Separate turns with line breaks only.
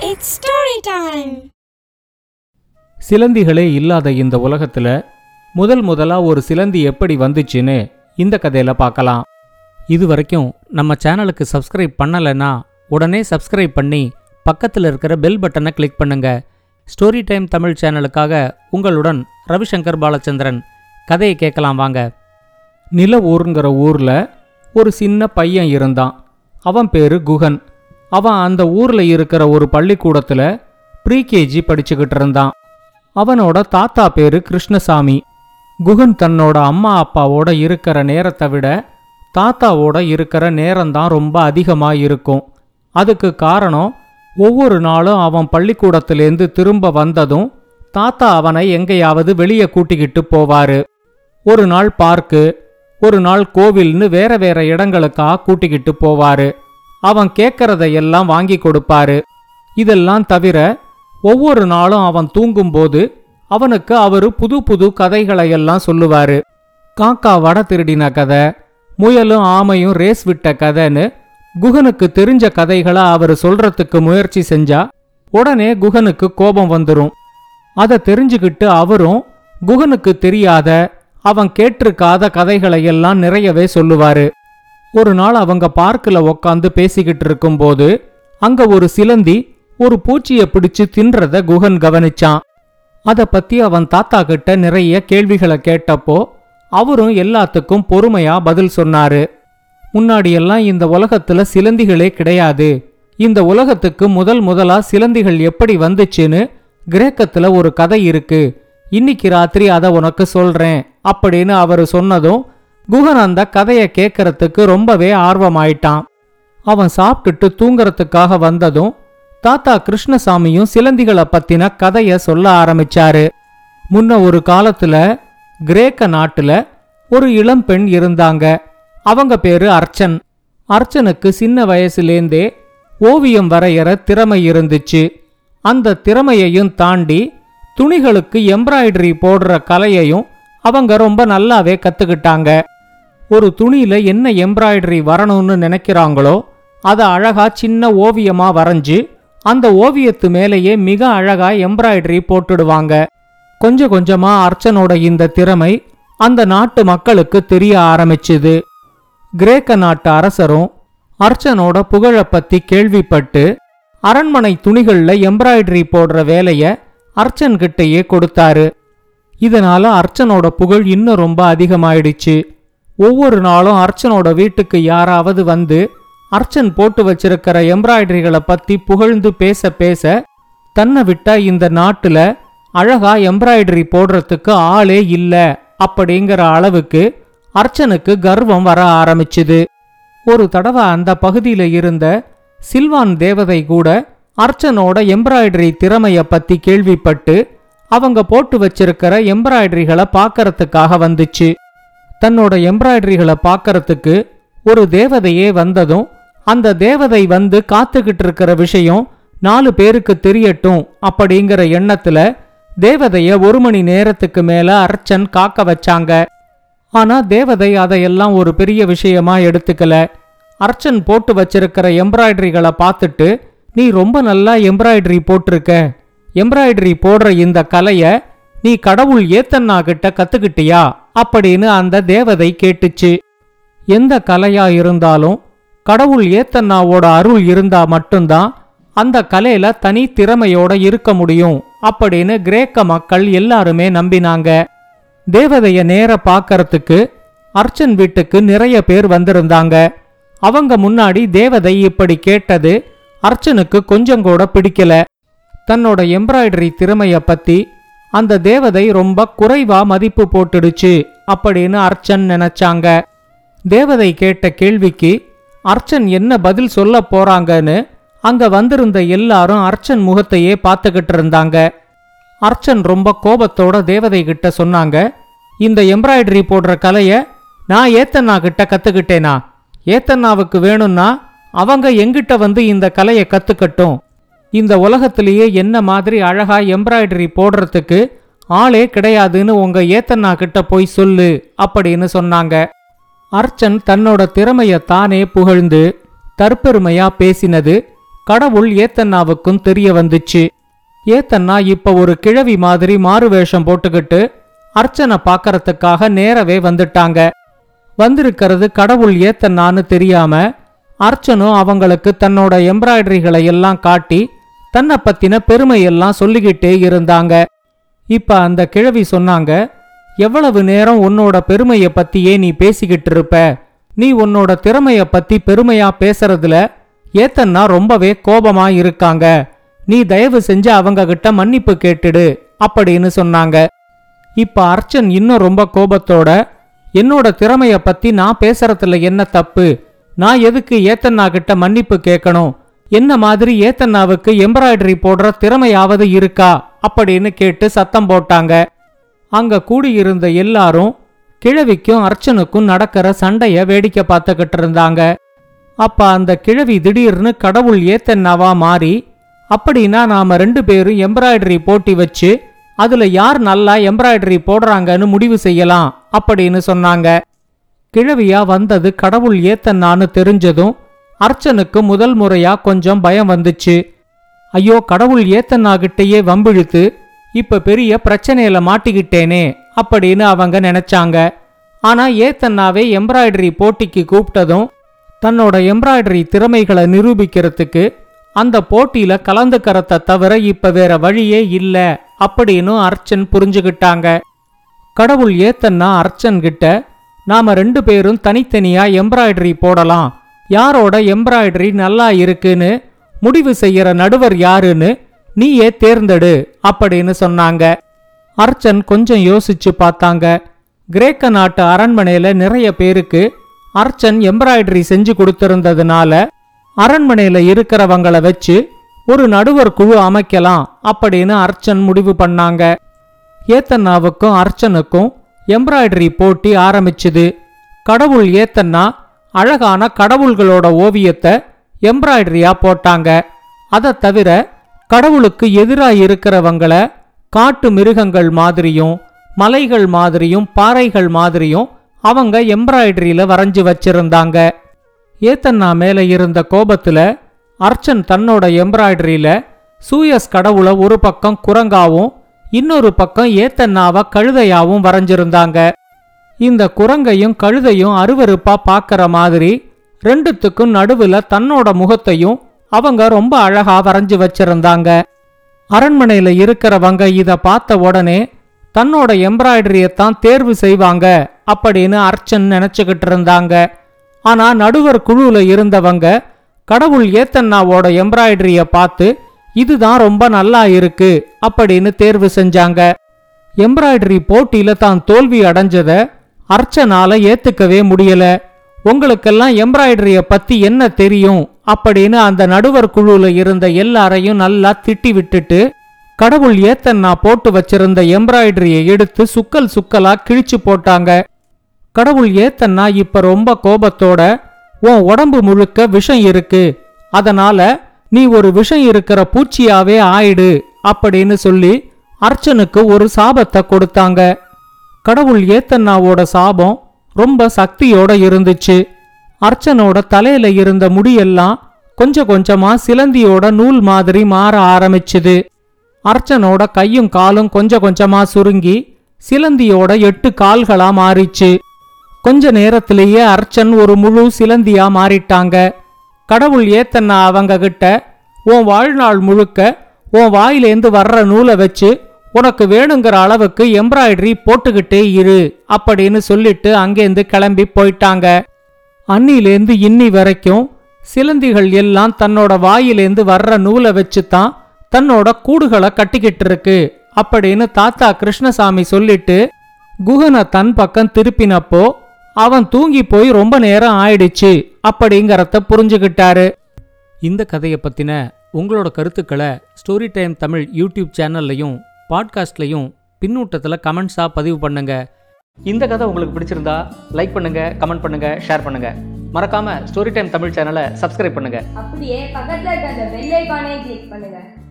It's story time.
சிலந்திகளே இல்லாத இந்த உலகத்துல முதல் முதலா ஒரு சிலந்தி எப்படி வந்துச்சுன்னு இந்த கதையில பார்க்கலாம் இது வரைக்கும் நம்ம சேனலுக்கு சப்ஸ்கிரைப் பண்ணலைன்னா உடனே சப்ஸ்கிரைப் பண்ணி பக்கத்தில் இருக்கிற பெல் பட்டனை கிளிக் பண்ணுங்க ஸ்டோரி டைம் தமிழ் சேனலுக்காக உங்களுடன் ரவிசங்கர் பாலச்சந்திரன் கதையை கேட்கலாம் வாங்க நில ஊருங்கிற ஊர்ல ஒரு சின்ன பையன் இருந்தான் அவன் பேரு குகன் அவன் அந்த ஊர்ல இருக்கிற ஒரு பள்ளிக்கூடத்துல ப்ரீகேஜி படிச்சுக்கிட்டு இருந்தான் அவனோட தாத்தா பேரு கிருஷ்ணசாமி குகன் தன்னோட அம்மா அப்பாவோட இருக்கிற நேரத்தை விட தாத்தாவோட இருக்கிற நேரம்தான் ரொம்ப அதிகமாக இருக்கும் அதுக்கு காரணம் ஒவ்வொரு நாளும் அவன் பள்ளிக்கூடத்திலேருந்து திரும்ப வந்ததும் தாத்தா அவனை எங்கேயாவது வெளியே கூட்டிக்கிட்டு போவாரு ஒரு நாள் பார்க்கு ஒரு நாள் கோவில்னு வேற வேற இடங்களுக்கா கூட்டிக்கிட்டு போவாரு அவன் கேட்கறதையெல்லாம் வாங்கி கொடுப்பாரு இதெல்லாம் தவிர ஒவ்வொரு நாளும் அவன் தூங்கும்போது அவனுக்கு அவரு புது புது கதைகளை எல்லாம் சொல்லுவாரு காக்கா வட திருடின கதை முயலும் ஆமையும் ரேஸ் விட்ட கதைன்னு குகனுக்கு தெரிஞ்ச கதைகளை அவர் சொல்றதுக்கு முயற்சி செஞ்சா உடனே குகனுக்கு கோபம் வந்துரும் அதை தெரிஞ்சுக்கிட்டு அவரும் குகனுக்கு தெரியாத அவன் கேட்டிருக்காத கதைகளை எல்லாம் நிறையவே சொல்லுவாரு ஒரு நாள் அவங்க பார்க்கில் உக்காந்து பேசிக்கிட்டு இருக்கும்போது அங்க ஒரு சிலந்தி ஒரு பூச்சியை பிடிச்சு தின்றத குகன் கவனிச்சான் அத பத்தி அவன் தாத்தா கிட்ட நிறைய கேள்விகளை கேட்டப்போ அவரும் எல்லாத்துக்கும் பொறுமையா பதில் சொன்னாரு முன்னாடியெல்லாம் இந்த உலகத்துல சிலந்திகளே கிடையாது இந்த உலகத்துக்கு முதல் முதலா சிலந்திகள் எப்படி வந்துச்சுன்னு கிரேக்கத்துல ஒரு கதை இருக்கு இன்னைக்கு ராத்திரி அதை உனக்கு சொல்றேன் அப்படின்னு அவர் சொன்னதும் குகன் அந்த கதையை கேட்கறதுக்கு ரொம்பவே ஆர்வமாயிட்டான் அவன் சாப்பிட்டுட்டு தூங்கறதுக்காக வந்ததும் தாத்தா கிருஷ்ணசாமியும் சிலந்திகளை பத்தின கதைய சொல்ல ஆரம்பிச்சாரு முன்ன ஒரு காலத்துல கிரேக்க நாட்டுல ஒரு இளம் பெண் இருந்தாங்க அவங்க பேரு அர்ச்சன் அர்ச்சனுக்கு சின்ன வயசுலேந்தே ஓவியம் வரையற திறமை இருந்துச்சு அந்த திறமையையும் தாண்டி துணிகளுக்கு எம்ப்ராய்டரி போடுற கலையையும் அவங்க ரொம்ப நல்லாவே கத்துக்கிட்டாங்க ஒரு துணியில என்ன எம்ப்ராய்டரி வரணும்னு நினைக்கிறாங்களோ அதை அழகா சின்ன ஓவியமா வரைஞ்சு அந்த ஓவியத்து மேலேயே மிக அழகா எம்ப்ராய்டரி போட்டுடுவாங்க கொஞ்சம் கொஞ்சமா அர்ச்சனோட இந்த திறமை அந்த நாட்டு மக்களுக்கு தெரிய ஆரம்பிச்சுது கிரேக்க நாட்டு அரசரும் அர்ச்சனோட புகழை பத்தி கேள்விப்பட்டு அரண்மனை துணிகள்ல எம்ப்ராய்டரி போடுற வேலைய அர்ச்சன் கிட்டயே கொடுத்தாரு இதனால அர்ச்சனோட புகழ் இன்னும் ரொம்ப அதிகமாயிடுச்சு ஒவ்வொரு நாளும் அர்ச்சனோட வீட்டுக்கு யாராவது வந்து அர்ச்சன் போட்டு வச்சிருக்கிற எம்ப்ராய்டரிகளை பத்தி புகழ்ந்து பேச பேச தன்னை விட்டா இந்த நாட்டுல அழகா எம்ப்ராய்டரி போடுறதுக்கு ஆளே இல்ல அப்படிங்கிற அளவுக்கு அர்ச்சனுக்கு கர்வம் வர ஆரம்பிச்சுது ஒரு தடவை அந்த பகுதியில இருந்த சில்வான் தேவதை கூட அர்ச்சனோட எம்ப்ராய்டரி திறமைய பத்தி கேள்விப்பட்டு அவங்க போட்டு வச்சிருக்கிற எம்ப்ராய்டரிகளை பார்க்கறதுக்காக வந்துச்சு தன்னோட எம்ப்ராய்டரிகளை பார்க்கறதுக்கு ஒரு தேவதையே வந்ததும் அந்த தேவதை வந்து காத்துக்கிட்டு இருக்கிற விஷயம் நாலு பேருக்கு தெரியட்டும் அப்படிங்கிற எண்ணத்துல தேவதைய ஒரு மணி நேரத்துக்கு மேல அர்ச்சன் காக்க வச்சாங்க ஆனா தேவதை அதையெல்லாம் ஒரு பெரிய விஷயமா எடுத்துக்கல அர்ச்சன் போட்டு வச்சிருக்கிற எம்ப்ராய்டரிகளை பார்த்துட்டு நீ ரொம்ப நல்லா எம்ப்ராய்டரி போட்டிருக்க எம்ப்ராய்டரி போடுற இந்த கலைய நீ கடவுள் ஏத்தன்னா கிட்ட கத்துக்கிட்டியா அப்படின்னு அந்த தேவதை கேட்டுச்சு எந்த கலையா இருந்தாலும் கடவுள் ஏத்தன்னாவோட அருள் இருந்தா மட்டும்தான் அந்த கலையில தனி திறமையோட இருக்க முடியும் அப்படின்னு கிரேக்க மக்கள் எல்லாருமே நம்பினாங்க தேவதைய நேர பார்க்கறதுக்கு அர்ச்சன் வீட்டுக்கு நிறைய பேர் வந்திருந்தாங்க அவங்க முன்னாடி தேவதை இப்படி கேட்டது அர்ச்சனுக்கு கொஞ்சம் கூட பிடிக்கல தன்னோட எம்ப்ராய்டரி திறமைய பத்தி அந்த தேவதை ரொம்ப குறைவா மதிப்பு போட்டுடுச்சு அப்படின்னு அர்ச்சன் நினைச்சாங்க தேவதை கேட்ட கேள்விக்கு அர்ச்சன் என்ன பதில் சொல்ல போறாங்கன்னு அங்க வந்திருந்த எல்லாரும் அர்ச்சன் முகத்தையே பார்த்துக்கிட்டு இருந்தாங்க அர்ச்சன் ரொம்ப கோபத்தோட தேவதை கிட்ட சொன்னாங்க இந்த எம்ப்ராய்டரி போடுற கலைய நான் ஏத்தண்ணா கிட்ட கத்துக்கிட்டேனா ஏத்தண்ணாவுக்கு வேணும்னா அவங்க எங்கிட்ட வந்து இந்த கலையை கத்துக்கட்டும் இந்த உலகத்திலேயே என்ன மாதிரி அழகா எம்ப்ராய்டரி போடுறதுக்கு ஆளே கிடையாதுன்னு உங்க ஏத்தண்ணா கிட்ட போய் சொல்லு அப்படின்னு சொன்னாங்க அர்ச்சன் தன்னோட திறமைய தானே புகழ்ந்து தற்பெருமையா பேசினது கடவுள் ஏத்தன்னாவுக்கும் தெரிய வந்துச்சு ஏத்தன்னா இப்ப ஒரு கிழவி மாதிரி மாறு வேஷம் போட்டுக்கிட்டு அர்ச்சனை பார்க்கறதுக்காக நேரவே வந்துட்டாங்க வந்திருக்கிறது கடவுள் ஏத்தன்னான்னு தெரியாம அர்ச்சனும் அவங்களுக்கு தன்னோட எம்ப்ராய்டரிகளை எல்லாம் காட்டி தன்னை பத்தின பெருமையெல்லாம் சொல்லிக்கிட்டே இருந்தாங்க இப்ப அந்த கிழவி சொன்னாங்க எவ்வளவு நேரம் உன்னோட பெருமைய பத்தியே நீ பேசிக்கிட்டு இருப்ப நீ உன்னோட திறமைய பத்தி பெருமையா பேசுறதுல ஏத்தன்னா ரொம்பவே கோபமா இருக்காங்க நீ தயவு செஞ்சு அவங்க கிட்ட மன்னிப்பு கேட்டுடு அப்படின்னு சொன்னாங்க இப்ப அர்ச்சன் இன்னும் ரொம்ப கோபத்தோட என்னோட திறமைய பத்தி நான் பேசுறதுல என்ன தப்பு நான் எதுக்கு ஏத்தண்ணா கிட்ட மன்னிப்பு கேட்கணும் என்ன மாதிரி ஏத்தண்ணாவுக்கு எம்ப்ராய்டரி போடுற திறமையாவது இருக்கா அப்படின்னு கேட்டு சத்தம் போட்டாங்க அங்க கூடியிருந்த எல்லாரும் கிழவிக்கும் அர்ச்சனுக்கும் நடக்கிற சண்டைய வேடிக்கை பார்த்துக்கிட்டு இருந்தாங்க அப்ப அந்த கிழவி திடீர்னு கடவுள் ஏத்தன்னாவா மாறி அப்படின்னா நாம ரெண்டு பேரும் எம்ப்ராய்டரி போட்டி வச்சு அதுல யார் நல்லா எம்ப்ராய்டரி போடுறாங்கன்னு முடிவு செய்யலாம் அப்படின்னு சொன்னாங்க கிழவியா வந்தது கடவுள் ஏத்தன்னான்னு தெரிஞ்சதும் அர்ச்சனுக்கு முதல் முறையா கொஞ்சம் பயம் வந்துச்சு ஐயோ கடவுள் ஏத்தன்னாகிட்டயே வம்பிழுத்து இப்ப பெரிய பிரச்சனையில மாட்டிக்கிட்டேனே அப்படின்னு அவங்க நினைச்சாங்க ஆனா ஏத்தன்னாவே எம்ப்ராய்டரி போட்டிக்கு கூப்பிட்டதும் தன்னோட எம்ப்ராய்டரி திறமைகளை நிரூபிக்கிறதுக்கு அந்த போட்டியில கலந்துக்கறத தவிர இப்ப வேற வழியே இல்ல அப்படின்னு அர்ச்சன் புரிஞ்சுகிட்டாங்க கடவுள் ஏத்தன்னா அர்ச்சன் கிட்ட நாம ரெண்டு பேரும் தனித்தனியா எம்ப்ராய்டரி போடலாம் யாரோட எம்ப்ராய்டரி நல்லா இருக்குன்னு முடிவு செய்யற நடுவர் யாருன்னு நீயே தேர்ந்தெடு அப்படின்னு சொன்னாங்க அர்ச்சன் கொஞ்சம் யோசிச்சு பார்த்தாங்க கிரேக்க நாட்டு அரண்மனையில நிறைய பேருக்கு அர்ச்சன் எம்ப்ராய்டரி செஞ்சு கொடுத்திருந்ததுனால அரண்மனையில இருக்கிறவங்கள வச்சு ஒரு நடுவர் குழு அமைக்கலாம் அப்படின்னு அர்ச்சன் முடிவு பண்ணாங்க ஏத்தன்னாவுக்கும் அர்ச்சனுக்கும் எம்ப்ராய்டரி போட்டி ஆரம்பிச்சுது கடவுள் ஏத்தன்னா அழகான கடவுள்களோட ஓவியத்தை எம்ப்ராய்டரியா போட்டாங்க அதை தவிர கடவுளுக்கு எதிராக இருக்கிறவங்கள காட்டு மிருகங்கள் மாதிரியும் மலைகள் மாதிரியும் பாறைகள் மாதிரியும் அவங்க எம்ப்ராய்டரியில வரைஞ்சு வச்சிருந்தாங்க ஏத்தன்னா மேல இருந்த கோபத்துல அர்ச்சன் தன்னோட எம்ப்ராய்டரியில சூயஸ் கடவுளை ஒரு பக்கம் குரங்காவும் இன்னொரு பக்கம் ஏத்தன்னாவ கழுதையாவும் வரைஞ்சிருந்தாங்க இந்த குரங்கையும் கழுதையும் அருவருப்பா பார்க்கற மாதிரி ரெண்டுத்துக்கும் நடுவுல தன்னோட முகத்தையும் அவங்க ரொம்ப அழகா வரைஞ்சு வச்சிருந்தாங்க அரண்மனையில இருக்கிறவங்க இத பார்த்த உடனே தன்னோட எம்ப்ராய்டரியத்தான் தேர்வு செய்வாங்க அப்படின்னு அர்ச்சன் நினைச்சுக்கிட்டு இருந்தாங்க ஆனா நடுவர் குழுல இருந்தவங்க கடவுள் ஏத்தன்னாவோட எம்ப்ராய்டரிய பார்த்து இதுதான் ரொம்ப நல்லா இருக்கு அப்படின்னு தேர்வு செஞ்சாங்க எம்ப்ராய்டரி போட்டியில தான் தோல்வி அடைஞ்சத அர்ச்சனால ஏத்துக்கவே முடியல உங்களுக்கெல்லாம் எம்ப்ராய்டரிய பத்தி என்ன தெரியும் அப்படின்னு அந்த நடுவர் குழுல இருந்த எல்லாரையும் நல்லா திட்டி விட்டுட்டு கடவுள் ஏத்தன்னா போட்டு வச்சிருந்த எம்ப்ராய்டரியை எடுத்து சுக்கல் சுக்கலா கிழிச்சு போட்டாங்க கடவுள் ஏத்தன்னா இப்ப ரொம்ப கோபத்தோட உன் உடம்பு முழுக்க விஷம் இருக்கு அதனால நீ ஒரு விஷம் இருக்கிற பூச்சியாவே ஆயிடு அப்படின்னு சொல்லி அர்ச்சனுக்கு ஒரு சாபத்தை கொடுத்தாங்க கடவுள் ஏத்தன்னாவோட சாபம் ரொம்ப சக்தியோட இருந்துச்சு அர்ச்சனோட தலையில இருந்த முடியெல்லாம் கொஞ்சம் கொஞ்சமா சிலந்தியோட நூல் மாதிரி மாற ஆரம்பிச்சுது அர்ச்சனோட கையும் காலும் கொஞ்சம் கொஞ்சமா சுருங்கி சிலந்தியோட எட்டு கால்களா மாறிச்சு கொஞ்ச நேரத்திலேயே அர்ச்சன் ஒரு முழு சிலந்தியா மாறிட்டாங்க கடவுள் ஏத்தன்னா அவங்க கிட்ட உன் வாழ்நாள் முழுக்க உன் வாயிலேந்து வர்ற நூலை வச்சு உனக்கு வேணுங்கிற அளவுக்கு எம்ப்ராய்டரி போட்டுக்கிட்டே இரு அப்படின்னு சொல்லிட்டு அங்கேருந்து கிளம்பி போயிட்டாங்க அன்னிலேந்து இன்னி வரைக்கும் சிலந்திகள் எல்லாம் தன்னோட வாயிலேந்து வர்ற நூலை வச்சு தான் தன்னோட கூடுகளை கட்டிக்கிட்டு இருக்கு அப்படின்னு தாத்தா கிருஷ்ணசாமி சொல்லிட்டு குகனை தன் பக்கம் திருப்பினப்போ அவன் தூங்கி போய் ரொம்ப நேரம் ஆயிடுச்சு அப்படிங்கறத புரிஞ்சுகிட்டாரு இந்த கதையை பத்தின உங்களோட கருத்துக்களை ஸ்டோரி டைம் தமிழ் யூடியூப் சேனல்லையும் பாட்காஸ்ட்லையும் பின்னூட்டத்தில் கமெண்ட்ஸாக பதிவு பண்ணுங்க இந்த கதை உங்களுக்கு பிடிச்சிருந்தா லைக் பண்ணுங்க கமெண்ட் பண்ணுங்க ஷேர் பண்ணுங்க மறக்காம ஸ்டோரி டைம் தமிழ் சேனலை சப்ஸ்கிரைப் பண்ணுங்க
அப்படியே பக்கத்துல இருக்க அந்த பெல் ஐகானையும் கிளிக் பண்ணுங்க